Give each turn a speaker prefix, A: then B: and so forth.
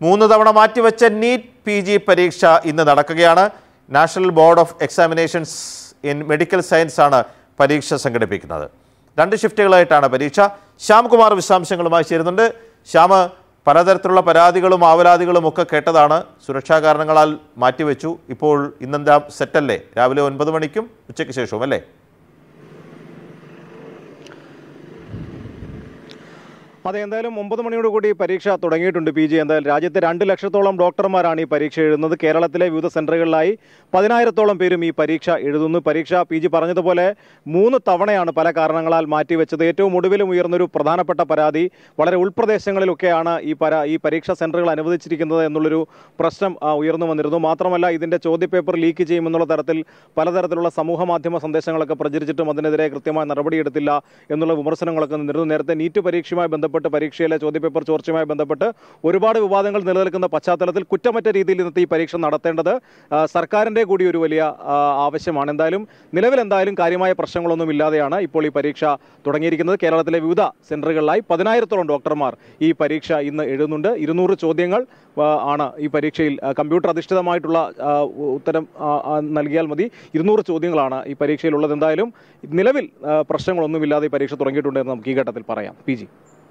A: മൂന്ന് തവണ മാറ്റിവെച്ച നീറ്റ് പി ജി പരീക്ഷ ഇന്ന് നടക്കുകയാണ് national board of examinations in medical science ആണ് പരീക്ഷ സംഘടിപ്പിക്കുന്നത് രണ്ട് ഷിഫ്റ്റുകളായിട്ടാണ് പരീക്ഷ ശ്യാംകുമാർ വിശദാംശങ്ങളുമായി ചേരുന്നുണ്ട് ശ്യാമ് പലതരത്തിലുള്ള പരാതികളും ആവലാതികളും ഒക്കെ കേട്ടതാണ് സുരക്ഷാ കാരണങ്ങളാൽ മാറ്റിവെച്ചു ഇപ്പോൾ ഇന്നെന്താ സെറ്റല്ലേ രാവിലെ ഒൻപത് മണിക്കും ഉച്ചയ്ക്ക് ശേഷവും അല്ലേ
B: അതെ എന്തായാലും ഒമ്പത് മണിയോട് കൂടി പരീക്ഷ തുടങ്ങിയിട്ടുണ്ട് പി ജി എന്തായാലും രാജ്യത്തെ രണ്ട് ലക്ഷത്തോളം ഡോക്ടർമാരാണ് ഈ പരീക്ഷ എഴുതുന്നത് കേരളത്തിലെ വിവിധ സെന്ററുകളിലായി പതിനായിരത്തോളം പേരും ഈ പരീക്ഷ എഴുതുന്നു പരീക്ഷ പി ജി പറഞ്ഞതുപോലെ മൂന്ന് തവണയാണ് പല കാരണങ്ങളാൽ മാറ്റിവെച്ചത് ഏറ്റവും ഒടുവിലും ഉയർന്നൊരു പ്രധാനപ്പെട്ട പരാതി വളരെ ഉൾപ്രദേശങ്ങളിലൊക്കെയാണ് ഈ പരാ ഈ പരീക്ഷാ സെന്ററുകൾ അനുവദിച്ചിരിക്കുന്നത് എന്നുള്ളൊരു പ്രശ്നം ആ, ഉയർന്നു വന്നിരുന്നു മാത്രമല്ല ഇതിന്റെ ചോദ്യപേപ്പർ ലീക്ക് ചെയ്യുമെന്നുള്ള തരത്തിൽ പലതരത്തിലുള്ള സമൂഹ മാധ്യമ സന്ദേശങ്ങളൊക്കെ പ്രചരിച്ചിട്ടും അതിനെതിരെ കൃത്യമായ നടപടിയെടുത്തില്ല എന്നുള്ള വിമർശനങ്ങളൊക്കെ നിന്നിരുന്നു നേരത്തെ നീറ്റ് പരീക്ഷയുമായി ബന്ധപ്പെട്ട് പരീക്ഷയിലെ ചോദ്യപേപ്പർ ചോർച്ചയുമായി ബന്ധപ്പെട്ട് ഒരുപാട് വിവാദങ്ങൾ നിലനിൽക്കുന്ന പശ്ചാത്തലത്തിൽ കുറ്റമറ്റ രീതിയിൽ ഇന്നത്തെ ഈ പരീക്ഷ നടത്തേണ്ടത് ആ, സർക്കാരിന്റെ കൂടി ഒരു വലിയ ആ, ആവശ്യമാണ് എന്തായാലും നിലവിൽ എന്തായാലും കാര്യമായ പ്രശ്നങ്ങളൊന്നും ഇല്ലാതെയാണ് ഇപ്പോൾ ഈ പരീക്ഷ തുടങ്ങിയിരിക്കുന്നത് കേരളത്തിലെ വിവിധ സെന്ററുകളിലായി പതിനായിരത്തോളം ഡോക്ടർമാർ ഈ പരീക്ഷ ഇന്ന് എഴുതുന്നുണ്ട് ഇരുന്നൂറ് ചോദ്യങ്ങൾ ആ, ആണ് ഈ പരീക്ഷയിൽ ആ, കമ്പ്യൂട്ടർ അധിഷ്ഠിതമായിട്ടുള്ള ആ, ഉത്തരം ആ, ആ, നൽകിയാൽ മതി ഇരുന്നൂറ് ചോദ്യങ്ങളാണ് ഈ പരീക്ഷയിലുള്ളത് എന്തായാലും നിലവിൽ ആ, പ്രശ്നങ്ങളൊന്നുമില്ലാതെ ഈ പരീക്ഷ തുടങ്ങിയിട്ടുണ്ട് എന്ന് നമുക്ക് ഈ ഘട്ടത്തിൽ പറയാം പി ജി